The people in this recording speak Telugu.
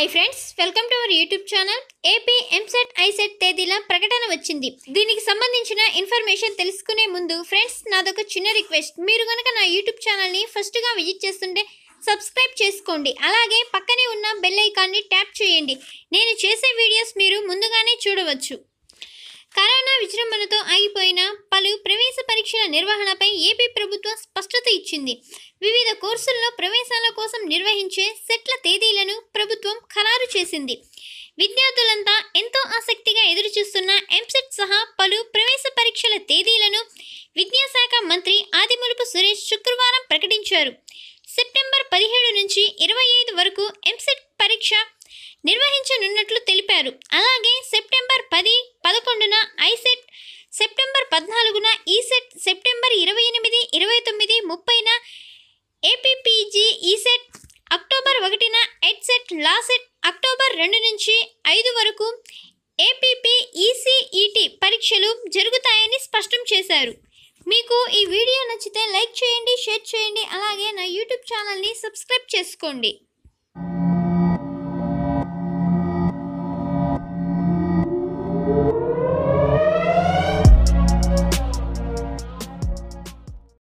hi friends welcome to our YouTube channel AP EAMCET ICET తేదీల ప్రకటన వచ్చింది దీనికి సంబంధించిన ఇన్ఫర్మేషన్ తెలుసుకునే ముందు ఫ్రెండ్స్ నాదొక చిన్న రిక్వెస్ట్ మీరు కనుక నా యూట్యూబ్ ఛానల్ని ఫస్ట్గా విజిట్ చేస్తుంటే సబ్స్క్రైబ్ చేసుకోండి అలాగే పక్కనే ఉన్న బెల్ ఐకాన్ని ట్యాప్ చేయండి నేను చేసే వీడియోస్ మీరు ముందుగానే చూడవచ్చు కరోనా విజృంభణతో ఆగిపోయిన పలు ప్రవేశ పరీక్షల నిర్వహణపై ఏపీ ప్రభుత్వం స్పష్టత ఇచ్చింది వివిధ కోర్సుల్లో ప్రవేశాల కోసం నిర్వహించే సెట్ల తేదీలను ప్రభుత్వం ఖరారు చేసింది విద్యార్థులంతా ఎంతో ఆసక్తిగా ఎదురుచూస్తున్న ఎంసెట్ సహా పలు ప్రవేశ పరీక్షల తేదీలను విద్యాశాఖ మంత్రి ఆదిమూలపు సురేష్ శుక్రవారం ప్రకటించారు సెప్టెంబర్ పదిహేడు నుంచి ఇరవై ఐదు వరకు ఎంసెట్ పరీక్ష నిర్వహించనున్నట్లు తెలిపారు అలాగే సెప్టెంబర్ పది పదకొండున ఐసెట్ సెప్టెంబర్ పద్నాలుగున ఈసెట్ సెప్టెంబర్ ఇరవై ఎనిమిది ఇరవై తొమ్మిది ముప్పైన ఏపీపీజీ ఈసెట్ అక్టోబర్ ఒకటిన ఎడ్సెట్ లాసెట్ అక్టోబర్ రెండు నుంచి ఐదు వరకు ఏపీపీ ఈసీఈటీ పరీక్షలు జరుగుతాయని స్పష్టం చేశారు మీకు ఈ వీడియో నచ్చితే లైక్ చేయండి షేర్ చేయండి అలాగే నా యూట్యూబ్ ఛానల్ని సబ్స్క్రైబ్ చేసుకోండి